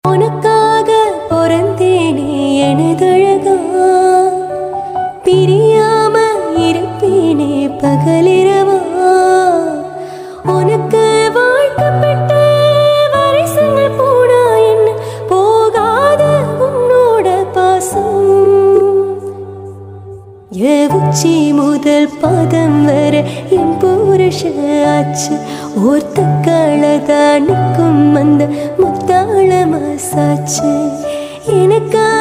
உனக்காக பிறந்தேனே எனதழகா பிரியாம இருப்பேனே பகலிரவா உனக்கு வாழ்க்கப்பட்ட வரிசைகள் போனா என்ன போகாத உன்னோட பாசம் ஏ உச்சி முதல் பாதம் வர என் புருஷாச்சு ஓர்த்த களதானுக்கும் அந்த முத்தாள மாசாச்சு எனக்கா